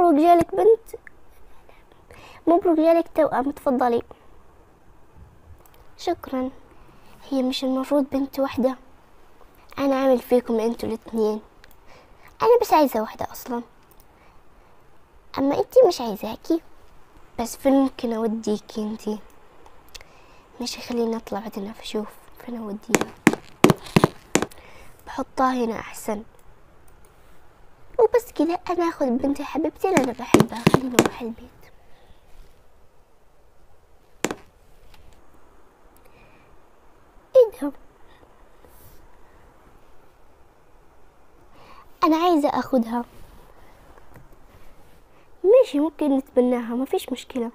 مبروك جالك بنت مبروك جالك توأم تفضلي شكرا هي مش المفروض بنت واحدة أنا عامل فيكم انتوا الاثنين أنا بس عايزة واحدة أصلا أما انتي مش عايزاكي بس فين ممكن أوديكي انتي ماشي خليني أطلع بعدين أشوف فين أوديها بحطها هنا أحسن وبس كده أنا أخذ بنتي حبيبتي اللي أنا بحبها خليني أروح البيت ايه ده انا عايزة اخدها ماشي ممكن نتبناها ما فيش مشكلة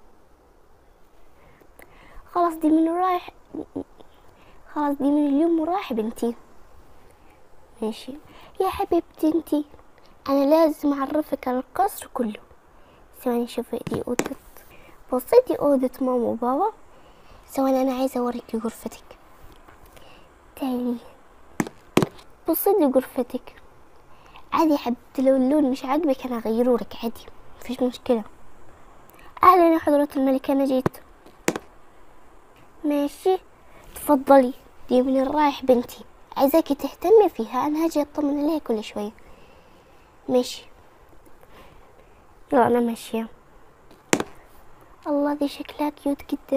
خلاص دي من رايح خلاص دي من اليوم ورايح بنتي ماشي يا حبيبتي انتي انا لازم اعرفك على القصر كله ثواني شوفي دي اوضة بصيتي اوضة ماما وبابا ثواني انا عايزة اوريكي غرفتك تعالي بصي دي غرفتك عادي يا حبيبتي لو اللون مش عاجبك انا اغيرهولك عادي مفيش مشكلة اهلا يا حضرة الملك انا جيت ماشي تفضلي دي من الرايح بنتي عايزاكي تهتمي فيها انا هاجي اطمن عليها كل شوية ماشي يلا انا ماشية الله دي شكلها كيوت جدا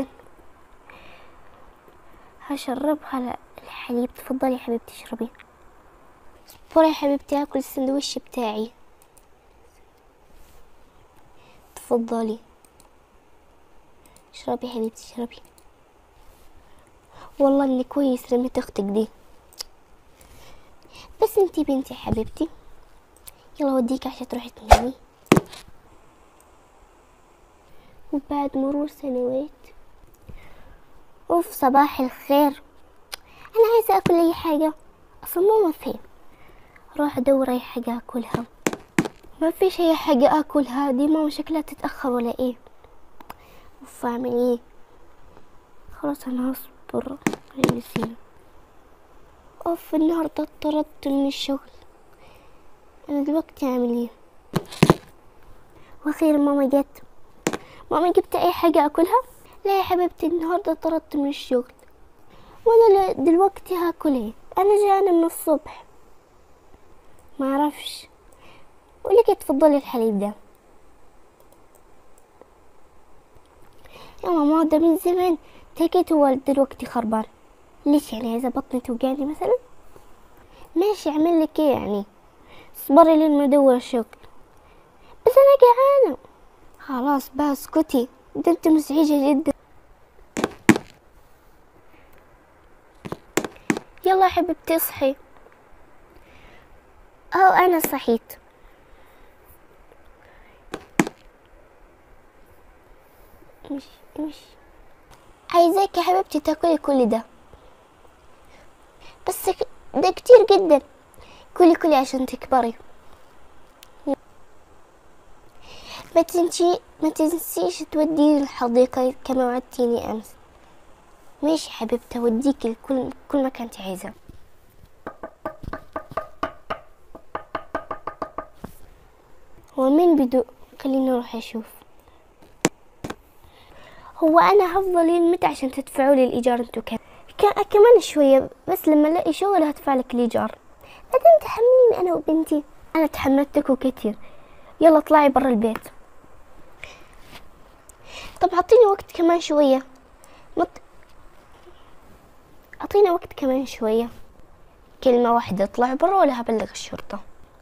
هشربها الحليب تفضلي يا حبيبتي اشربي اصبري يا حبيبتي اكل السندويش بتاعي تفضلي اشربي يا حبيبتي اشربي والله اني كويس رميت اختك دي بس انتي بنتي يا حبيبتي يلا وديك عشان تروحي تنامي وبعد مرور سنوات اوف صباح الخير انا عايزه اكل اي حاجه اصلا ماما فين اروح ادور اي حاجه اكلها ما فيش اي حاجه اكلها دي ماما شكلها تتاخر ولا ايه اوف اعمل ايه خلاص انا هصبر نسينا اوف النهارده اتطردت من الشغل انا دلوقتي اعمل ايه واخيرا ماما جت ماما جبت اي حاجه اكلها لا يا حبيبتي النهارده طردت من الشغل وانا دلوقتي هاكل ايه انا جعانه من الصبح ما اعرفش ولك تفضلي الحليب ده يا ماما ده من زمان تاكيت هو دلوقتي خربان ليش يعني عايزه بطني توجعني مثلا ماشي اعمل لك ايه يعني اصبري لين ما ادور الشغل بس انا جعانه خلاص بقى اسكتي ده انت مزعجه جدا يلا يا حبيبتي اصحي اهو انا صحيت امشي امشي عايزاك يا حبيبتي تاكلي كل ده بس ده كتير جدا كلي كلي عشان تكبري ما تنسي ما تنسيش توديني الحديقة كما وعدتيني أمس ماشي حبيبتي أوديك لكل كل مكان انت عايزة هو مين بدو خليني أروح أشوف هو أنا هفضل متى عشان تدفعوا لي الإيجار انتو كم كمان شوية بس لما ألاقي شغل هدفع لك الإيجار بعدين تحمليني أنا وبنتي أنا تحملتكوا كتير يلا اطلعي برا البيت طب اعطيني وقت كمان شوية مط... اعطيني وقت كمان شوية كلمة واحدة اطلع برا ولا هبلغ الشرطة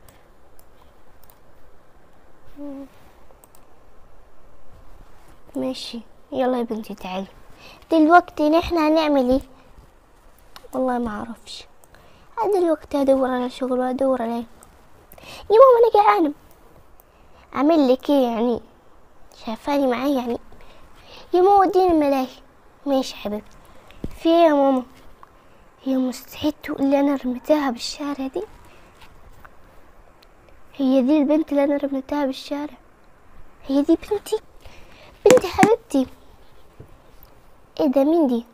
ماشي يلا يا بنتي تعالي دلوقتي نحن هنعمل ايه والله ما اعرفش دلوقتي هدور على شغل وادور عليه يا ماما انا جعانة اعمل لك ايه يعني شايفاني معايا يعني يا ماما وديني الملاهي ماشي حبيبتي في ايه يا ماما هي مستحيل تقول لي انا رميتها بالشارع دي هي دي البنت اللي انا رميتها بالشارع هي دي بنتي بنتي حبيبتي ايه ده مين دي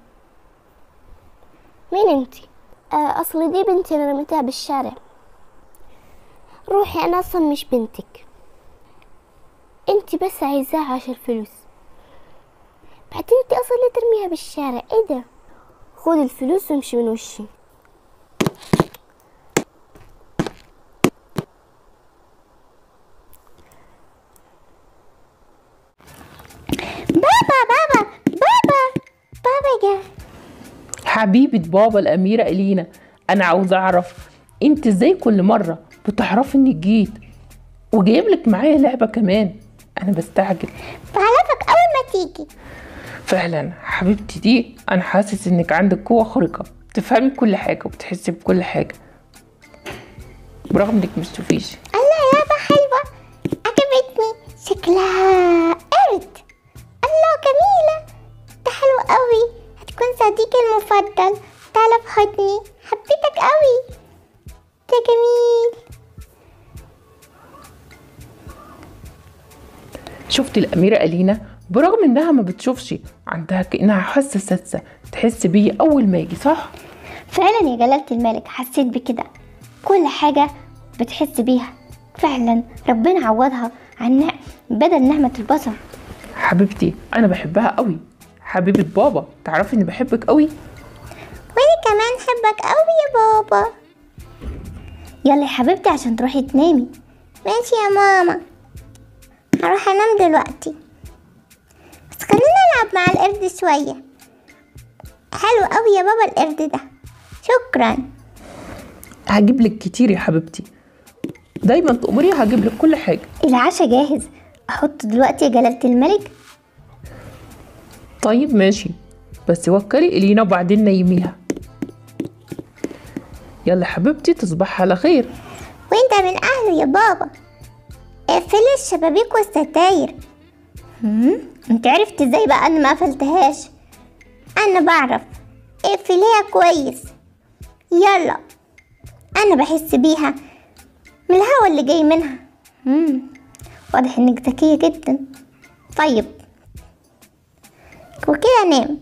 مين انتي آه اصلي دي بنتي انا رميتها بالشارع روحي انا اصلا مش بنتك انت بس عايزاها عشان الفلوس بعدين انت اصلا ليه ترميها بالشارع ايه ده خد الفلوس وامشي من وشي بابا بابا بابا بابا جه حبيبة بابا الأميرة إلينا أنا عاوز أعرف أنت إزاي كل مرة بتعرفي إني جيت وجايب لك معايا لعبة كمان أنا بستعجل بعرفك اول ما تيجي فعلا حبيبتي دي أنا حاسس إنك عندك قوة خارقة بتفهمي كل حاجة وبتحسي بكل حاجة برغم إنك مش تشوفيش الله لعبة حلوة عجبتني شكلها قرد الله جميلة ده حلو قوي هتكون صديقي المفضل تعالى في حضني حبيتك قوي ده جميل شفت الأميرة ألينا برغم إنها ما بتشوفش عندها كأنها حاسة سادسة تحس بيا أول ما يجي صح؟ فعلا يا جلالة الملك حسيت بكده كل حاجة بتحس بيها فعلا ربنا عوضها عن نع- بدل نعمة البصر حبيبتي أنا بحبها قوي حبيبة بابا تعرفي إني بحبك قوي وانا كمان حبك قوي يا بابا يلا يا حبيبتي عشان تروحي تنامي ماشي يا ماما هروح انام دلوقتي بس خلينا نلعب مع القرد شوية حلو قوي يا بابا القرد ده شكرا هجيب لك كتير يا حبيبتي دايما تأمري هجيب لك كل حاجة العشاء جاهز احطه دلوقتي يا جلالة الملك طيب ماشي بس وكلي إلينا وبعدين نيميها يلا حبيبتي تصبحي على خير وانت من اهله يا بابا اقفلي الشبابيك والستاير هم؟ انت عرفت ازاي بقى انا ما قفلتهاش انا بعرف اقفليها كويس يلا انا بحس بيها من الهوا اللي جاي منها مم. واضح انك ذكية جدا طيب وكده نام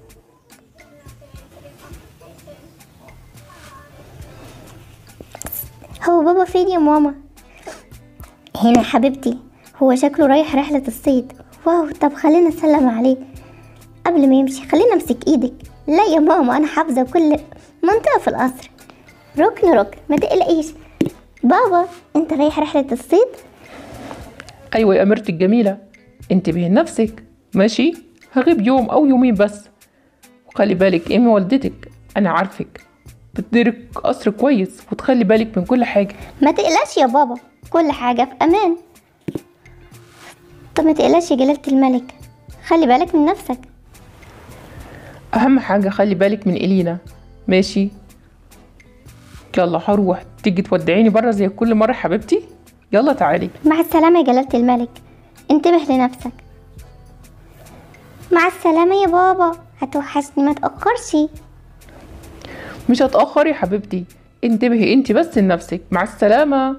هو بابا فين يا ماما هنا يا حبيبتي هو شكله رايح رحلة الصيد واو طب خلينا نسلم عليه قبل ما يمشي خلينا امسك ايدك لا يا ماما انا حافظة كل منطقة في القصر ركن ركن ما تقلقيش بابا انت رايح رحلة الصيد أيوة يا أميرتي الجميلة انتبهي لنفسك ماشي هغيب يوم أو يومين بس وخلي بالك إيمي والدتك أنا عارفك بتديرك قصر كويس وتخلي بالك من كل حاجة ما تقلقش يا بابا كل حاجة في امان طب ما تقلقش يا جلالة الملك خلي بالك من نفسك أهم حاجة خلي بالك من إلينا ماشي يلا هروح تيجي تودعيني برا زي كل مرة حبيبتي يلا تعالي مع السلامة يا جلالة الملك انتبه لنفسك مع السلامة يا بابا هتوحشني ما تأخرش مش هتأخري حبيبتي انتبهي انت بس لنفسك مع السلامة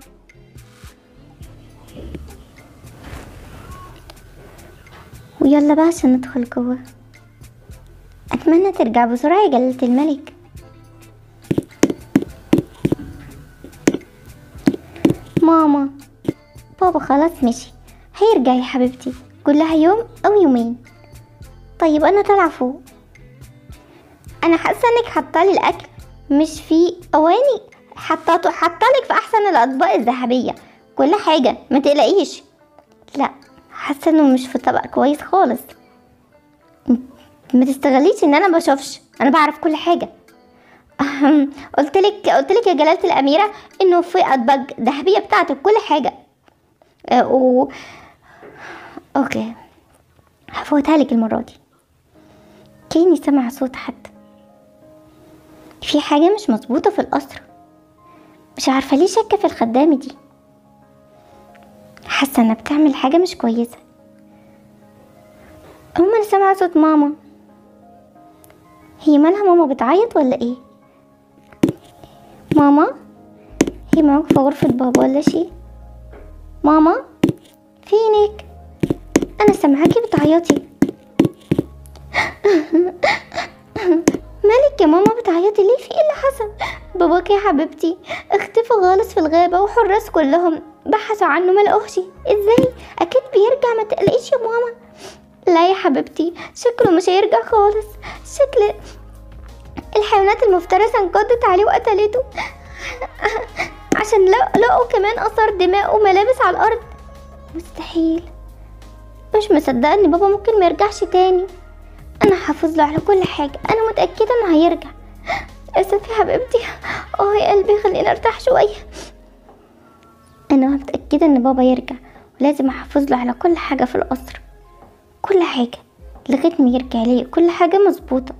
ويلا بقى عشان ندخل جوه أتمنى ترجع بسرعة يا جلالة الملك ماما بابا خلاص مشي هيرجع يا حبيبتي كلها يوم أو يومين طيب أنا طالعة فوق أنا حاسة إنك حاطالي الأكل مش في أواني حطاته حطالك في أحسن الأطباق الذهبية كل حاجة ما تقلقيش لا حاسه انه مش في طبق كويس خالص ما تستغليش ان انا بشوفش انا بعرف كل حاجه قلت لك قلت لك يا جلاله الاميره انه في اطباق ذهبيه بتاعته كل حاجه أه و... اوكي هفوتها لك المره دي كاني سمع صوت حد في حاجه مش مظبوطه في القصر مش عارفه ليه شاكه في الخدامه دي حاسه انها بتعمل حاجه مش كويسه أم انا سامعه صوت ماما هي مالها ماما بتعيط ولا ايه ماما هي معاك في غرفه بابا ولا شي ماما فينك انا سامعاكي بتعيطي مالك يا ماما بتعيطي ليه في ايه اللي حصل باباك يا حبيبتي اختفى خالص في الغابة والحراس كلهم بحثوا عنه ملقوهش ازاي اكيد بيرجع ما تقلقيش يا ماما لا يا حبيبتي شكله مش هيرجع خالص شكل الحيوانات المفترسة انقضت عليه وقتلته عشان لق- لقوا كمان اثار دماء وملابس على الارض مستحيل مش مصدقة ان بابا ممكن ما يرجعش تاني انا حافظ له على كل حاجة انا متأكدة انه هيرجع اسف يا حبيبتي اه يا قلبي خليني ارتاح شوية انا متأكدة ان بابا يرجع ولازم احافظ له على كل حاجة في القصر كل حاجة لغاية ما يرجع لي كل حاجة مظبوطة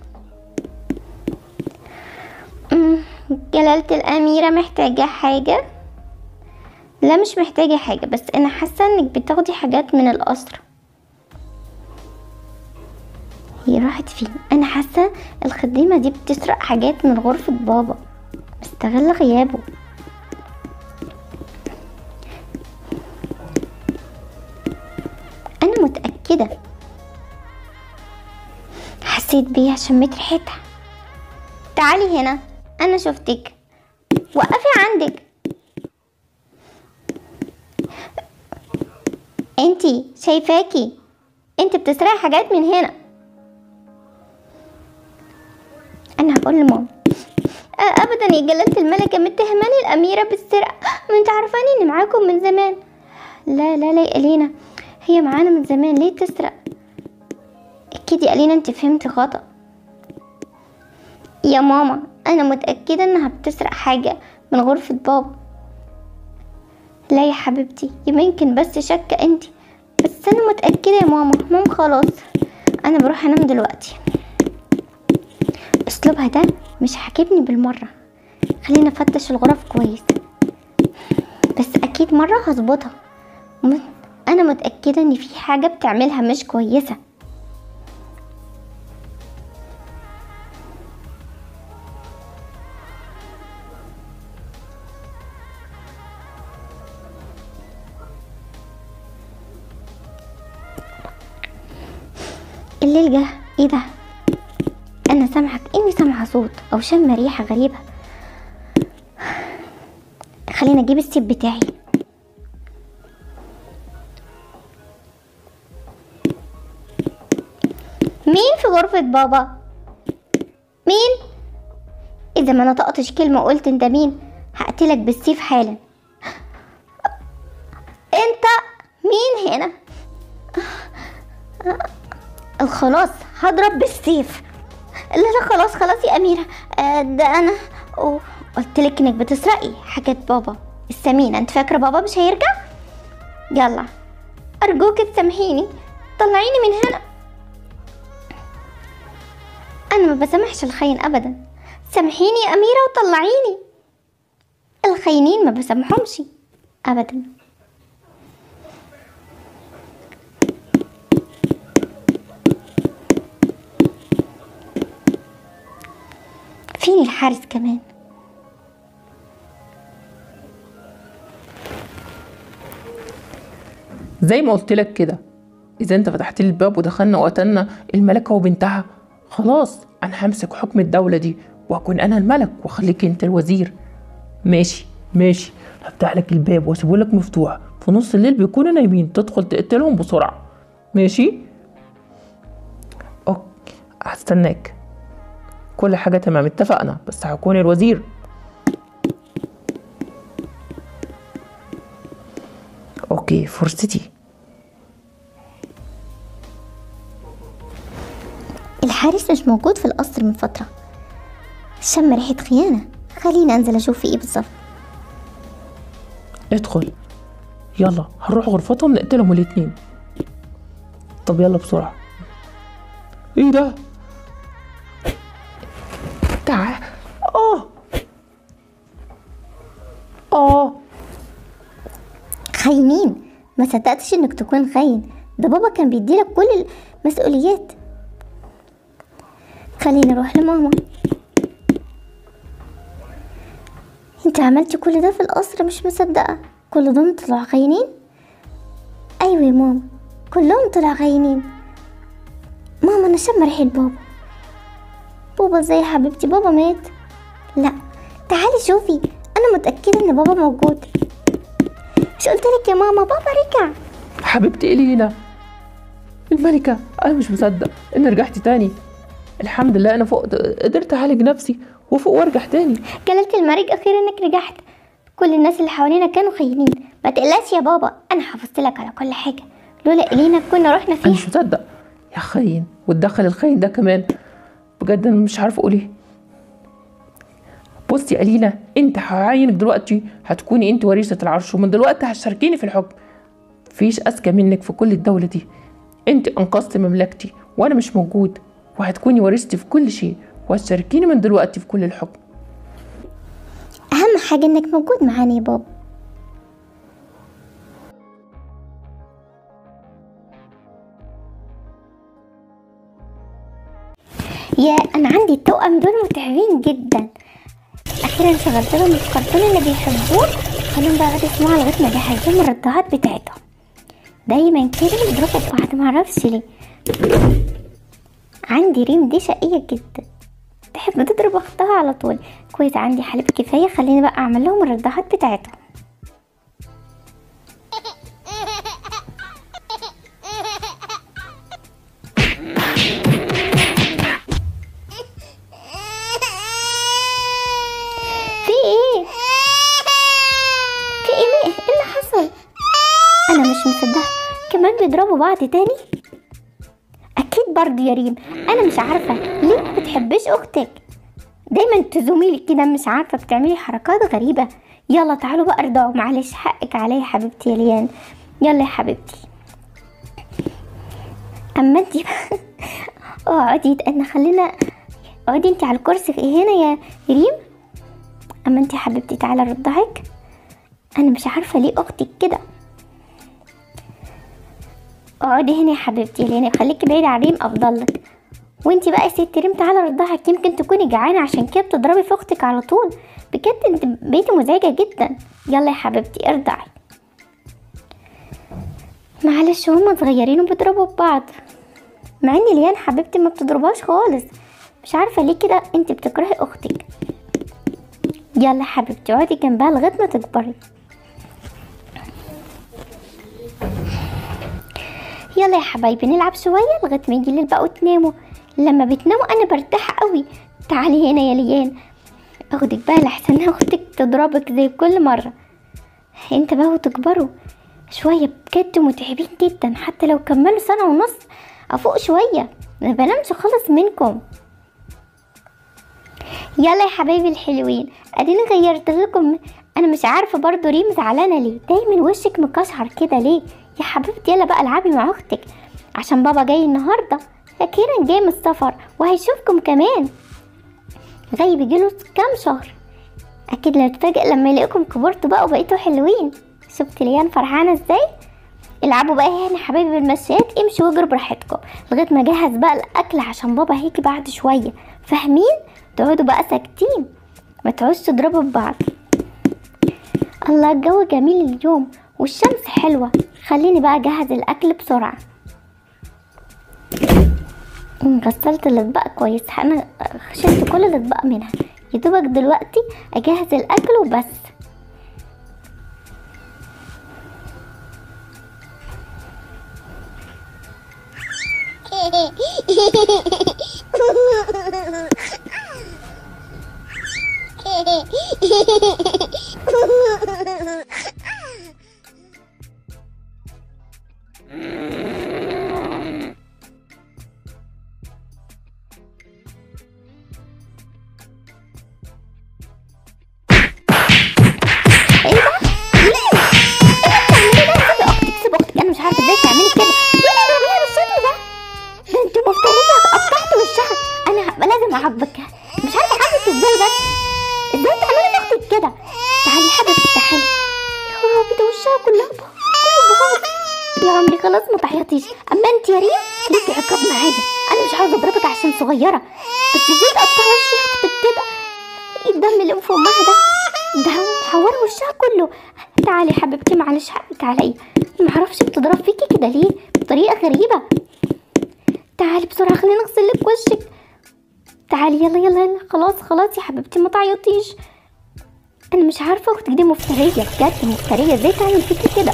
أمم، جلالة الأميرة محتاجة حاجة لا مش محتاجة حاجة بس أنا حاسة إنك بتاخدي حاجات من القصر هي راحت فين أنا حاسة الخدامة دي بتسرق حاجات من غرفة بابا مستغلة غيابه أنا متأكدة حسيت بيها شميت ريحتها تعالي هنا أنا شفتك وقفي عندك انتي شايفاكي انت بتسرقي حاجات من هنا انا هقول لماما أ- ابدا يا جلالة الملكة متهماني الاميرة بالسرقة ما انت عارفاني اني معاكم من زمان لا لا لا يا الينا هي معانا من زمان ليه تسرق اكيد يا الينا انت فهمتي خطأ يا ماما انا متأكدة انها بتسرق حاجة من غرفة بابا لا يا حبيبتي يمكن بس شك انت بس انا متأكدة يا ماما ماما خلاص انا بروح انام دلوقتي اسلوبها ده مش عاجبني بالمرة خلينا افتش الغرف كويس بس اكيد مرة هظبطها م- انا متأكدة ان في حاجة بتعملها مش كويسة الليل جه ايه ده انا سامعك اني سامعه صوت او شم ريحه غريبه خلينا اجيب السيب بتاعي مين في غرفة بابا؟ مين؟ إذا ما نطقتش كلمة وقلت أنت مين هقتلك بالسيف حالا أنت مين هنا؟ خلاص هضرب بالسيف لا لا خلاص خلاص يا أميرة آه، ده أنا أوه، قلت لك إنك بتسرقي حاجات بابا الثمينة أنت فاكرة بابا مش هيرجع؟ يلا أرجوك تسامحيني طلعيني من هنا أنا ما بسامحش الخاين أبدا سامحيني يا أميرة وطلعيني الخاينين ما بسامحهمش أبدا فين الحارس كمان زي ما قلت لك كده اذا انت فتحت لي الباب ودخلنا وقتلنا الملكه وبنتها خلاص انا همسك حكم الدوله دي واكون انا الملك واخليك انت الوزير ماشي ماشي هفتح لك الباب واسيبه لك مفتوح في نص الليل بيكونوا نايمين تدخل تقتلهم بسرعه ماشي اوكي هستناك كل حاجه تمام اتفقنا بس هكون الوزير اوكي فرصتي الحارس مش موجود في القصر من فترة شم ريحة خيانة خليني أنزل أشوف في إيه بالظبط ادخل يلا هنروح غرفتهم نقتلهم الاتنين طب يلا بسرعة ايه ده تعال اه اه خاينين ما صدقتش إنك تكون خاين ده بابا كان بيديلك كل المسؤوليات خليني أروح لماما انت عملتي كل ده في القصر مش مصدقة كل دول طلعوا خاينين أيوة يا ماما كلهم طلعوا خاينين ماما أنا شم ريحة بابا بابا ازاي يا حبيبتي بابا مات لا تعالي شوفي انا متاكده ان بابا موجود مش قلت لك يا ماما بابا رجع حبيبتي إلينا الملكة أنا مش مصدق إن رجعتي تاني الحمد لله أنا فوق قدرت أعالج نفسي وفوق وأرجع تاني جلالة الملك اخيرا انك رجعت كل الناس اللي حوالينا كانوا خاينين ما تقلقش يا بابا انا حافظت لك على كل حاجه لولا الينا كنا رحنا أنا فيها مش مصدق يا خاين وتدخل الخاين ده كمان بجد أنا مش عارفة أقول إيه بصي يا ألينا أنت هعينك دلوقتي هتكوني أنت وريثة العرش ومن دلوقتي هتشاركيني في الحكم مفيش أذكى منك في كل الدولة دي أنت أنقذت مملكتي وأنا مش موجود وهتكوني وريثتي في كل شيء وهتشاركيني من دلوقتي في كل الحكم اهم حاجه انك موجود معانا يا بابا يا انا عندي التوأم دول متعبين جدا اخيرا شغلت لهم الكرتون اللي بيحبوه خليهم بقى يقعدوا يسمعوا لغايه ما اجهز لهم الرضاعات بتاعتهم دايما كده بيضربوا في بعض معرفش ليه عندي ريم دي شقيه جدا تحب تضرب اختها على طول كويس عندي حليب كفايه خليني بقى اعمل لهم الرضاعات بتاعتهم في ايه في ايه ايه اللي حصل انا مش مصدقه كمان بيضربوا بعض تاني اكيد برضه يا ريم انا مش عارفه ليه ما بتحبش اختك دايما تزوميلي كده مش عارفه بتعملي حركات غريبه يلا تعالوا بقى ارضعوا معلش حقك عليا يا حبيبتي يا ليان يلا يا حبيبتي اما انتي بقى اقعدي انا خلينا اقعدي انتي على الكرسي في هنا يا ريم اما انتي يا حبيبتي تعالى ارضعك انا مش عارفه ليه اختك كده اقعدي هنا يا حبيبتي لان خليكي بعيدة عن ريم افضل لك وانتي بقى يا ست ريم تعالى رضعك يمكن تكوني جعانه عشان كده بتضربي في اختك على طول بجد انت بقيتي مزعجه جدا يلا يا حبيبتي ارضعي معلش هما صغيرين وبيضربوا ببعض مع ان ليان حبيبتي ما بتضربهاش خالص مش عارفه ليه كده انت بتكرهي اختك يلا يا حبيبتي اقعدي جنبها لغايه ما تكبري يلا يا حبايبي نلعب شويه لغايه ما يجي الليل بقى وتناموا لما بتناموا انا برتاح قوي تعالي هنا يا ليان اخدك بقى لحسن اختك تضربك زي كل مره انت بقى وتكبروا شويه بجد متعبين جدا حتى لو كملوا سنه ونص افوق شويه ما بنامش خالص منكم يلا يا حبايبي الحلوين اديني غيرت لكم انا مش عارفه برضو ريم زعلانه ليه دايما وشك مكشر كده ليه يا حبيبتي يلا بقى العبي مع اختك عشان بابا جاي النهارده اخيرا جاي من السفر وهيشوفكم كمان غايب يجيله كام شهر اكيد لا تتفاجئ لما يلاقيكم كبرتوا بقى وبقيتوا حلوين شفت ليان فرحانه ازاي العبوا بقى هنا يا حبايبي بالمشيات امشوا واجروا براحتكم لغايه ما اجهز بقى الاكل عشان بابا هيجي بعد شويه فاهمين تقعدوا بقى ساكتين ما تقعدوش تضربوا ببعض الله الجو جميل اليوم والشمس حلوة خليني بقى اجهز الاكل بسرعة أمم، غسلت الاطباق كويس انا شلت كل الاطباق منها يدوبك دلوقتي اجهز الاكل وبس ايه ده؟ ليه؟ ايه اللي بتعمليه ده؟ سيبي اختك سيبي اختك انا مش عارفه ازاي تعملي كده ليه تضربيها بالشكل ده؟ ده انتوا مفترية قطعت وشها انا هبقى لازم اعاقبك مش عارفه اعاقبك ازاي بس ازاي تعملي في اختك كده؟ تعالي يا حبيبتي تعالي يا خرابي ده وشها كلها بهار كله بهار يا عمري خلاص ما تعيطيش اما انت يا ريم ليكي عقاب معايا انا مش عاوزه اضربك عشان صغيره بس ازاي تقطعي وش اختك كده ايه الدم اللي في امها ده ده محوره وشها كله تعالي يا حبيبتي معلش حقك عليا معرفش بتضرب فيكي كده ليه بطريقه غريبه تعالي بسرعه خلينا نغسل لك وشك تعالي يلا يلا يلا خلاص خلاص يا حبيبتي ما تعيطيش انا مش عارفه اختك دي مفتريه بجد مفتريه ازاي تعمل فيكي كده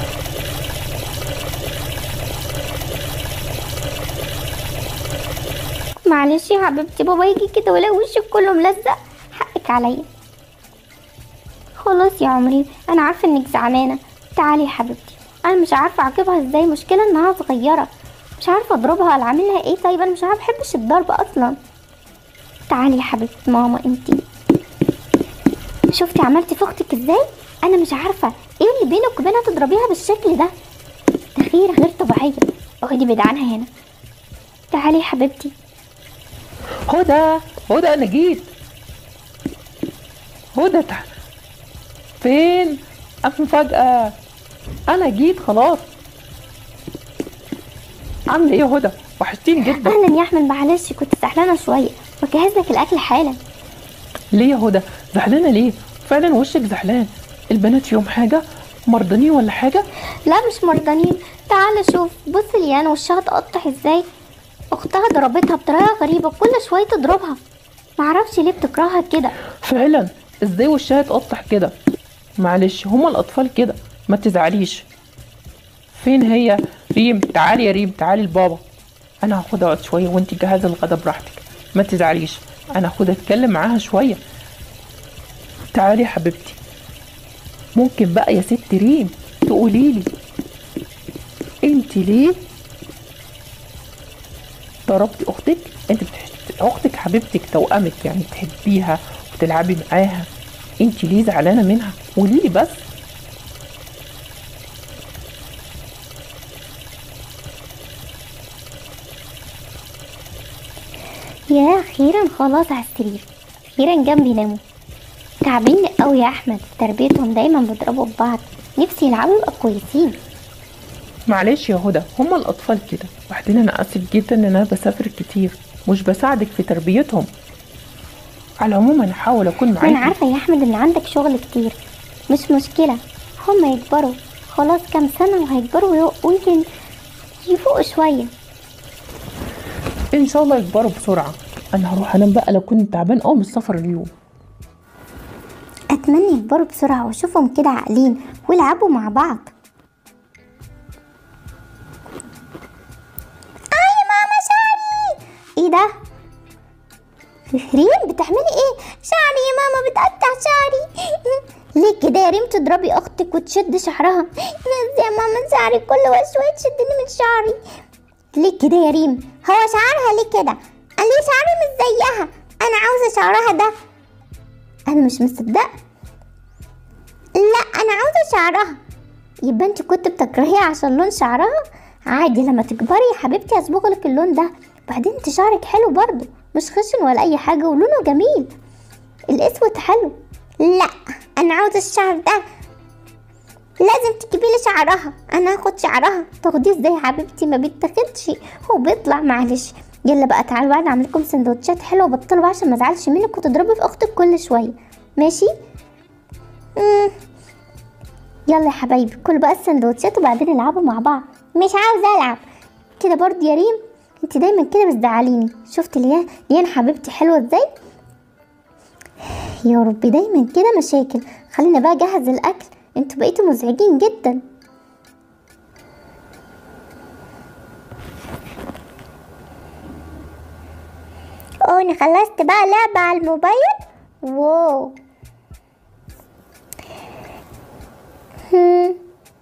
معلش يا حبيبتي بابا يجي كده ولا وشك كله ملزق حقك عليا خلاص يا عمري انا عارفه انك زعلانه تعالي يا حبيبتي انا مش عارفه اعاقبها ازاي مشكله انها صغيره مش عارفه اضربها ولا اعملها ايه طيب انا مش عارفه بحبش الضرب اصلا تعالي يا حبيبتي ماما انتي شفتي عملتي في اختك ازاي انا مش عارفه ايه اللي بينك وبينها تضربيها بالشكل ده ده غير غير طبيعيه اخدي بعيد عنها هنا تعالي يا حبيبتي هدى هدى انا جيت هدى تع... فين مفاجأة انا جيت خلاص عاملة ايه يا هدى وحشتيني جدا اهلا يا احمد معلش كنت زعلانه شويه بجهز لك الاكل حالا ليه يا هدى زعلانة ليه فعلا وشك زعلان البنات فيهم حاجة مرضانين ولا حاجة لا مش مرضانين تعال شوف بص ليانا وشها تقطع ازاي اختها ضربتها بطريقه غريبه كل شويه تضربها معرفش ليه بتكرهها كده فعلا ازاي وشها يتقطع كده معلش هما الاطفال كده ما تزعليش فين هي ريم تعالي يا ريم تعالي لبابا انا هاخدها اقعد شويه وانت جهزي الغدا براحتك ما تزعليش انا هاخدها اتكلم معاها شويه تعالي يا حبيبتي ممكن بقى يا ست ريم تقولي لي انت ليه ضربتي اختك انت بتحس اختك حبيبتك توأمك يعني تحبيها وتلعبي معاها انت ليه زعلانه منها قولي لي بس يا اخيرا خلاص على السرير اخيرا جنبي ناموا تعبيني قوي يا احمد تربيتهم دايما بيضربوا في بعض نفسي يلعبوا يبقى كويسين معلش يا هدى هما الاطفال كده وبعدين انا اسف جدا ان انا بسافر كتير مش بساعدك في تربيتهم على العموم انا هحاول اكون ما انا معاكي عارفه يا احمد ان عندك شغل كتير مش مشكله هما يكبروا خلاص كام سنه وهيكبروا ويو- ويمكن يفوقوا شويه ان شاء الله يكبروا بسرعه انا هروح انام بقى لو كنت تعبان قوي من السفر اليوم اتمنى يكبروا بسرعه واشوفهم كده عاقلين ويلعبوا مع بعض اي ماما شعري ايه ده ريم بتعملي ايه شعري يا ماما بتقطع شعري ليه كده يا ريم تضربي اختك وتشد شعرها بس يا ماما شعري كل شويه تشدني من شعري ليه كده يا ريم هو شعرها ليه كده قال لي شعري مش زيها انا عاوزه شعرها ده انا مش مصدقه لا انا عاوزه شعرها يبقى انت كنت بتكرهيها عشان لون شعرها عادي لما تكبري يا حبيبتي هصبغ لك اللون ده بعدين انت شعرك حلو برضو مش خشن ولا اي حاجه ولونه جميل الاسود حلو لا انا عاوزه الشعر ده لازم تجيبي لي شعرها انا هاخد شعرها تاخديه ازاي يا حبيبتي ما بيتاخدش هو بيطلع معلش يلا بقى تعالوا بقى نعمل لكم سندوتشات حلوه بطلوا بقى عشان ما ازعلش منك وتضربي في اختك كل شويه ماشي مم. يلا يا حبايبي كلوا بقى السندوتشات وبعدين العبوا مع بعض مش عاوزه العب كده برضه يا ريم انت دايما كده بتزعليني شفت ليان ليان حبيبتي حلوه ازاي يا ربي دايما كده مشاكل خلينا بقى اجهز الاكل انتوا بقيتوا مزعجين جدا اه انا خلصت بقى لعبة على الموبايل واو هم.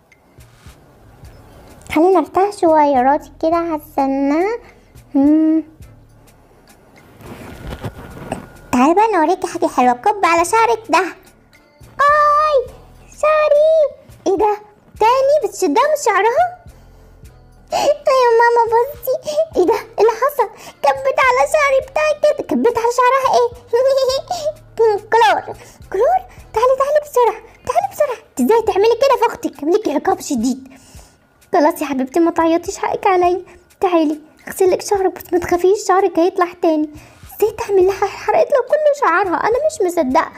خلينا ارتاح شوية راسي كده هستنى هم. تعالي بقى انا اوريكي حاجة حلوة كب على شعرك ده اي شعري ايه ده تاني بتشدها من شعرها يا ماما بصي ايه ده ايه اللي حصل كبت على شعري بتاعي كده كبت على شعرها ايه كلور كلور تعالي تعالي بسرعه تعالي بسرعه انت ازاي تعملي كده في اختك ليكي عقاب شديد خلاص يا حبيبتي ما تعيطيش حقك عليا تعالي اغسل لك شعرك بس ما تخافيش شعرك هيطلع تاني ازاي تعمل لها حرقت له كل شعرها انا مش مصدقه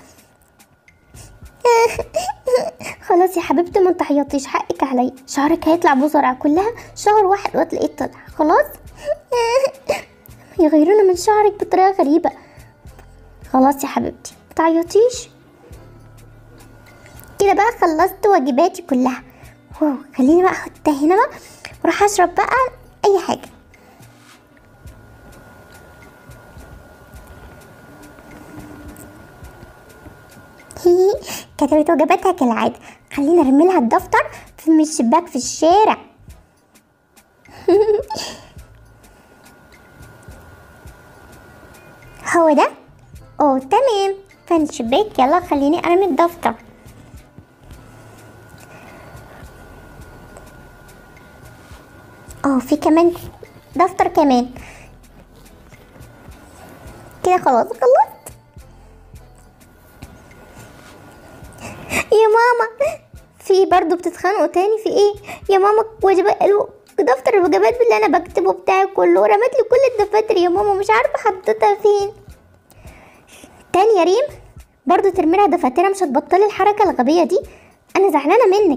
خلاص يا حبيبتي ما تعيطيش حقك عليا شعرك هيطلع بسرعة كلها شهر واحد وتلاقيه طلع خلاص يغيرونا من شعرك بطريقة غريبة خلاص يا حبيبتي ما تعيطيش كده بقى خلصت واجباتي كلها واو خليني بقى احطها هنا بقى واروح اشرب بقى اي حاجه هي كتبت وجباتها كالعادة خلينا ارمي لها الدفتر في من الشباك في الشارع هو ده اه تمام فين الشباك يلا خليني ارمي الدفتر اه في كمان دفتر كمان كده خلاص خلصت يا ماما في برضو بتتخانقوا تاني في ايه يا ماما وجبات الو- دفتر الوجبات اللي انا بكتبه بتاعي كله رمت لي كل الدفاتر يا ماما مش عارفه حطيتها فين تاني يا ريم برضو ترمي لها دفاترها مش هتبطلي الحركه الغبيه دي انا زعلانه منك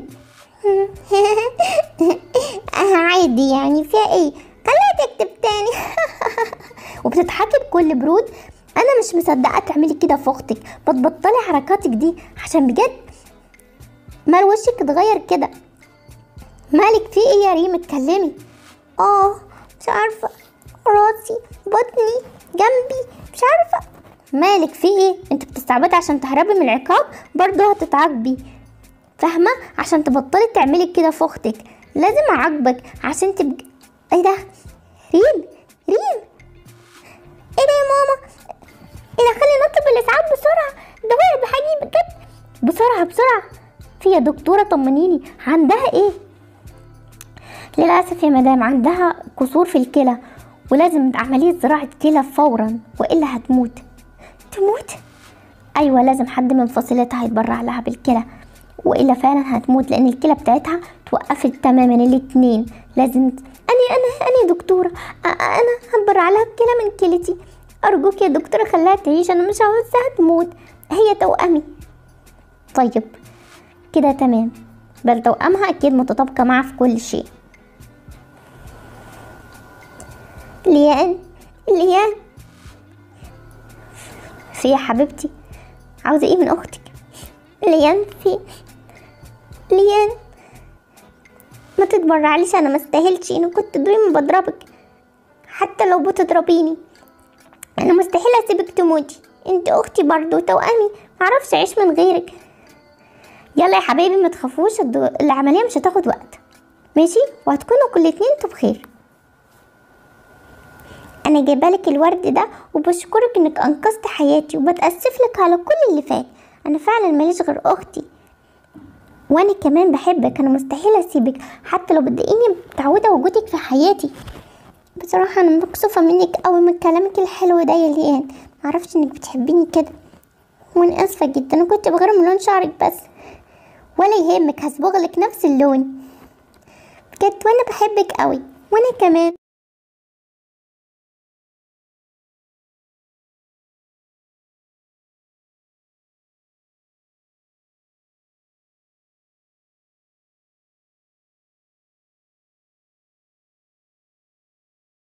آه، عادي يعني فيها ايه خليها تكتب تاني وبتضحكي بكل برود انا مش مصدقه تعملي كده في اختك بتبطلي حركاتك دي عشان بجد مال وشك اتغير كده مالك في ايه يا ريم اتكلمي اه مش عارفه راسي بطني جنبي مش عارفه مالك في ايه انت بتستعبطي عشان تهربي من العقاب برضه هتتعاقبي فاهمه عشان تبطلي تعملي كده في اختك لازم اعاقبك عشان تبقى ايه ده ريم ريم ايه ده يا ماما ايه ده خلي نطلب الاسعاف بسرعه ده وقع بحاجه بجد بسرعه بسرعه في يا دكتوره طمنيني عندها ايه للاسف يا مدام عندها كسور في الكلى ولازم عمليه زراعه كلى فورا والا هتموت تموت ايوه لازم حد من فصيلتها يتبرع لها بالكلى والا فعلا هتموت لان الكلى بتاعتها توقفت تماما الاتنين لازم انا انا انا يا دكتوره أ- انا هتبرع لها بكلى من كلتي ارجوك يا دكتوره خليها تعيش انا مش عاوزاها تموت هي توأمي طيب كده تمام بل توأمها اكيد متطابقه معها في كل شيء ليان ليان في يا حبيبتي عاوزة ايه من اختك ليان في ليان ما تتبرعليش انا ما استاهلش انا كنت دايما بضربك حتى لو بتضربيني انا مستحيل اسيبك تموتي انت اختي برضو توأمي معرفش اعيش من غيرك يلا يا حبايبي ما تخافوش الدو- العملية مش هتاخد وقت ماشي وهتكونوا كل اتنين انتوا بخير انا جايبالك الورد ده وبشكرك انك انقذت حياتي وبتاسف لك على كل اللي فات انا فعلا ماليش غير اختي وانا كمان بحبك انا مستحيل اسيبك حتى لو بتضايقيني متعوده وجودك في حياتي بصراحه انا مكسوفه منك قوي من كلامك الحلو ده يا ليان معرفش انك بتحبيني كده وانا اسفه جدا انا كنت بغير من لون شعرك بس ولا يهمك هصبغلك نفس اللون بجد وانا بحبك قوي وانا كمان